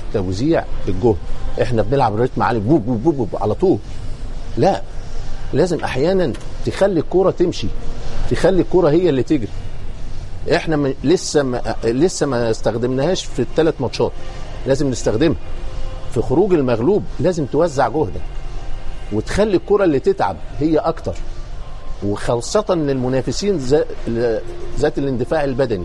توزيع الجهد احنا بنلعب رتم عالي بوب بوب بوب, بوب على طول لا لازم احيانا تخلي الكوره تمشي تخلي الكوره هي اللي تجري احنا م... لسه ما... لسه ما استخدمناهاش في الثلاث ماتشات لازم نستخدمها في خروج المغلوب لازم توزع جهدك وتخلي الكره اللي تتعب هي اكتر وخاصة للمنافسين ذات الاندفاع البدني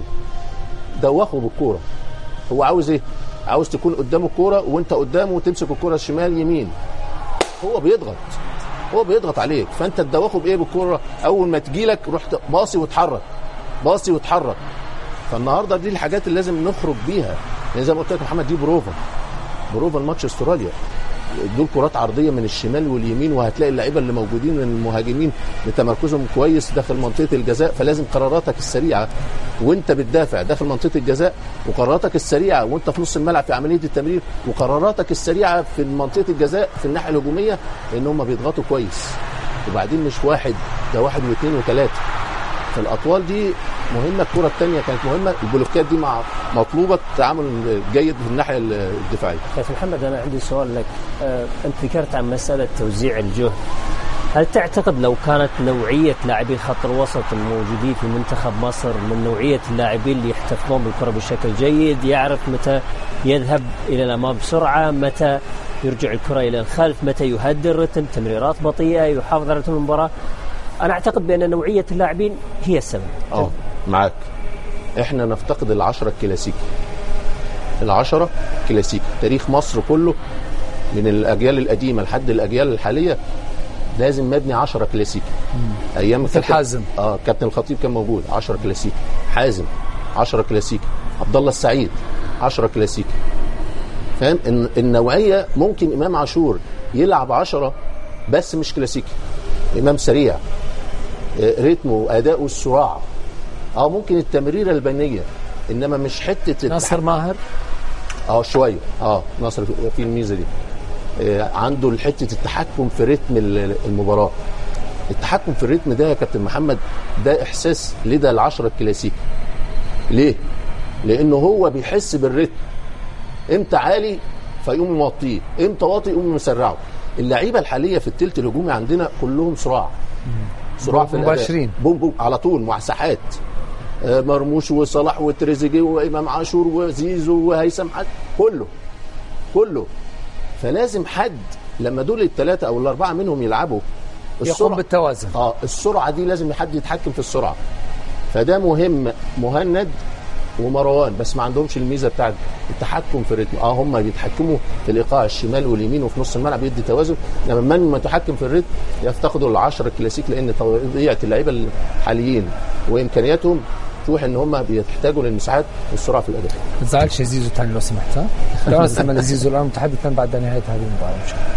دوخوا بالكورة هو عاوز ايه؟ عاوز تكون قدام الكورة وانت قدامه وتمسك الكورة الشمال يمين هو بيضغط هو بيضغط عليك فانت تدوخه بايه بالكورة اول ما تجيلك رحت باصي وتحرك باصي وتحرك فالنهارده دي الحاجات اللي لازم نخرج بيها يعني زي ما قلت لك محمد دي بروفا بروفا الماتش استراليا دول كرات عرضيه من الشمال واليمين وهتلاقي اللعيبه اللي موجودين المهاجمين تمركزهم كويس داخل منطقه الجزاء فلازم قراراتك السريعه وانت بتدافع داخل منطقه الجزاء وقراراتك السريعه وانت في نص الملعب في عمليه التمرير وقراراتك السريعه في منطقه الجزاء في الناحيه الهجوميه لان هم بيضغطوا كويس وبعدين مش واحد ده واحد واثنين وثلاثه فالاطوال دي مهمه الكره الثانيه كانت مهمه البلوكات دي مع مطلوبه تعامل جيد في الناحيه الدفاعيه. كابتن محمد انا عندي سؤال لك أه انت ذكرت عن مساله توزيع الجهد هل تعتقد لو كانت نوعية لاعبي خط الوسط الموجودين في منتخب مصر من نوعية اللاعبين اللي يحتفظون بالكرة بشكل جيد يعرف متى يذهب إلى الأمام بسرعة متى يرجع الكرة إلى الخلف متى يهدي الرتم تمريرات بطيئة يحافظ على رتم المباراة انا اعتقد بان نوعيه اللاعبين هي السبب اه معاك احنا نفتقد العشرة الكلاسيكي العشرة كلاسيكي تاريخ مصر كله من الاجيال القديمه لحد الاجيال الحاليه لازم مبني 10 كلاسيكي ايام مثل حازم اه كابتن الخطيب كان موجود 10 كلاسيكي حازم 10 كلاسيكي عبد الله السعيد 10 كلاسيكي فاهم ان النوعيه ممكن امام عاشور يلعب 10 بس مش كلاسيكي امام سريع رتمه واداؤه السرعه اه ممكن التمريره البنيه انما مش حته ناصر ماهر اه شويه اه ناصر في الميزه دي آه عنده حته التحكم في رتم المباراه التحكم في الريتم ده يا كابتن محمد ده احساس لدى العشره الكلاسيكي ليه لانه هو بيحس بالريتم امتى عالي فيقوم موطيه امتى واطي يقوم مسرعه اللعيبه الحاليه في الثلث الهجومي عندنا كلهم صراع صراع في مباشرين بوم بوم على طول مع ساحات مرموش وصلاح وتريزيجيه وامام عاشور وزيزو وهيثم حد كله كله فلازم حد لما دول الثلاثه او الاربعه منهم يلعبوا يقوم بالتوازن اه السرعه دي لازم حد يتحكم في السرعه فده مهم مهند ومروان بس ما عندهمش الميزه بتاعت التحكم في الريتم اه هم بيتحكموا في الايقاع الشمال واليمين وفي نص الملعب بيدي توازن لما من متحكم في الريتم يفتقدوا العشرة الكلاسيك لان طبيعه اللعيبه الحاليين وامكانياتهم توحي ان هم بيحتاجوا للمساحات والسرعه في الاداء. ما تزعلش يا زيزو تاني لو سمحت ها؟ لو نستعمل زيزو الان متحدثا بعد نهايه هذه المباراه ان شاء الله.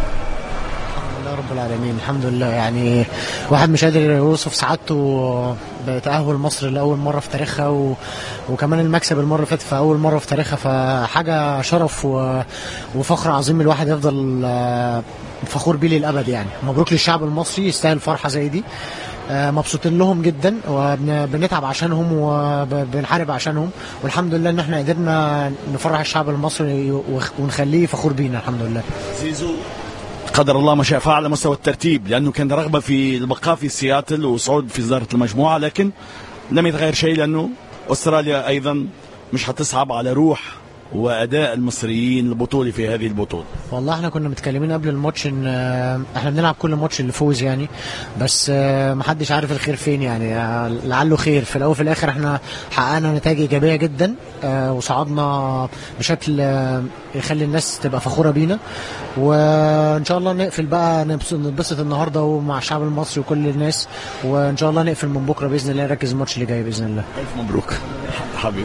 لله رب العالمين الحمد لله يعني واحد مش قادر يوصف سعادته بتأهل مصر لأول مرة في تاريخها و... وكمان المكسب المرة اللي فاتت في أول مرة في تاريخها فحاجة شرف و... وفخر عظيم الواحد يفضل فخور بيه للأبد يعني مبروك للشعب المصري يستاهل فرحة زي دي مبسوطين لهم جدا وبنتعب عشانهم وبنحارب عشانهم والحمد لله ان احنا قدرنا نفرح الشعب المصري ونخليه فخور بينا الحمد لله زيزو قدر الله ما شاء فعل على مستوى الترتيب لانه كان رغبه في البقاء في سياتل وصعود في صداره المجموعه لكن لم يتغير شيء لانه استراليا ايضا مش حتصعب على روح واداء المصريين البطولي في هذه البطوله والله احنا كنا متكلمين قبل الماتش ان احنا بنلعب كل ماتش اللي فوز يعني بس محدش عارف الخير فين يعني لعله خير في الاول وفي الاخر احنا حققنا نتائج ايجابيه جدا وصعدنا بشكل يخلي الناس تبقى فخوره بينا وان شاء الله نقفل بقى نتبسط النهارده ومع الشعب المصري وكل الناس وان شاء الله نقفل من بكره باذن الله نركز الماتش اللي جاي باذن الله الف مبروك حبيبي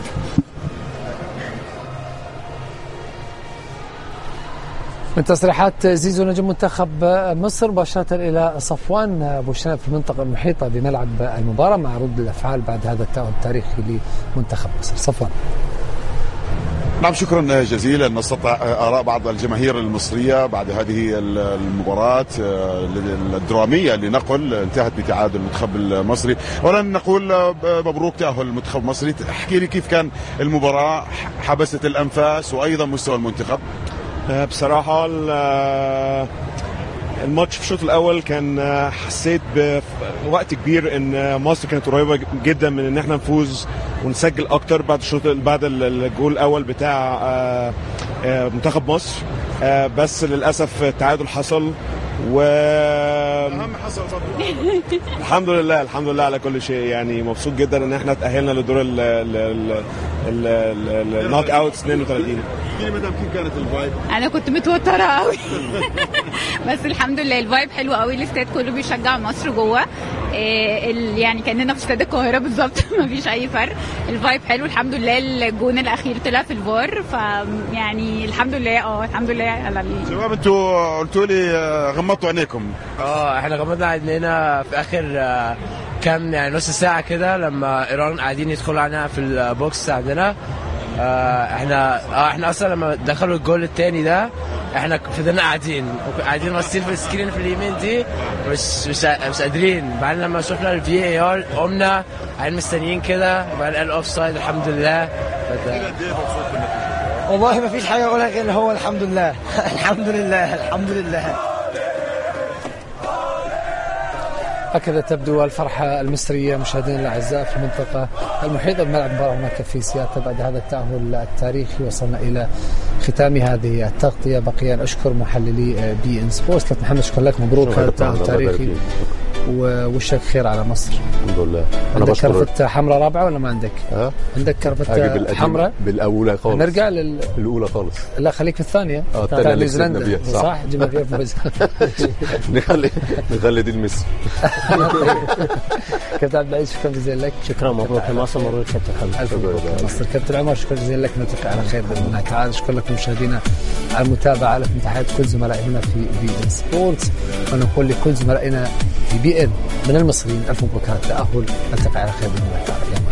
من تصريحات زيزو نجم منتخب مصر مباشرة إلى صفوان أبو شنب في المنطقة المحيطة بملعب المباراة مع رد الأفعال بعد هذا التأهل التاريخي لمنتخب مصر صفوان نعم شكرا جزيلا نستطيع اراء بعض الجماهير المصريه بعد هذه المباراه آه، الدراميه لنقل انتهت بتعادل المنتخب المصري ولن نقول آه، مبروك تاهل المنتخب المصري احكي لي كيف كان المباراه حبست الانفاس وايضا مستوى المنتخب آه، بصراحه الماتش في الشوط الاول كان حسيت بوقت كبير ان مصر كانت قريبه جدا من ان احنا نفوز ونسجل اكتر بعد الشوط بعد الجول الاول بتاع آه، آه، منتخب مصر آه، بس للاسف التعادل حصل و اهم حصل الحمد لله الحمد لله على كل شيء يعني مبسوط جدا ان احنا تاهلنا لدور النوك اوت 32 احكي لي مدام كيف كانت الفايب؟ انا كنت متوتره قوي بس الحمد لله الفايب حلو قوي الاستاد كله بيشجع مصر جوه إيه يعني كاننا في استاد القاهره بالظبط مفيش اي فرق الفايب حلو الحمد لله الجون الاخير طلع في الفار فيعني الحمد لله اه الحمد لله على شباب انتوا قلتوا لي آه، غمضتوا عينيكم اه احنا غمضنا عينينا في اخر آه، كام يعني نص ساعه كده لما ايران قاعدين يدخلوا علينا في البوكس عندنا آه احنا اه احنا اصلا لما دخلوا الجول الثاني ده احنا فضلنا قاعدين قاعدين باصين في السكرين في اليمين دي مش مش مش قادرين بعدين لما شفنا الفي اي ار قمنا قاعدين مستنيين كده وبعدين قال اوف سايد الحمد لله والله ما فيش حاجه اقولها غير هو الحمد لله الحمد لله الحمد لله هكذا تبدو الفرحة المصرية مشاهدينا الأعزاء في المنطقة المحيطة بملعب المباراة هناك في سياتل بعد هذا التأهل التاريخي وصلنا إلى ختام هذه التغطية بقي أن أشكر محللي بي إن سبورتس محمد شكرا لك مبروك هذا التأهل التاريخي ووشك خير على مصر الحمد لله عندك كرفة حمراء رابعة ولا ما عندك؟ ها؟ عندك كرفة حمراء؟ بالاولى خالص نرجع لل الاولى خالص لا خليك في الثانية اه الثانية اللي نيوزيلندا صح, صح جبنا فيها فوز نخلي نخلي دي الميسي كابتن عبد العزيز شكرا جزيلا لك شكرا مبروك يا مصر مبروك كابتن خالد الف مبروك مصر كابتن عمر شكرا جزيلا لك نلتقي على خير باذن الله تعالى شكرا لكم مشاهدينا على المتابعه لكم تحيات كل زملائي هنا في بي ان سبورتس ونقول لكل زملائنا في بي ان من المصريين الف مبروك على التاهل نلتقي على خير باذن الله تعالى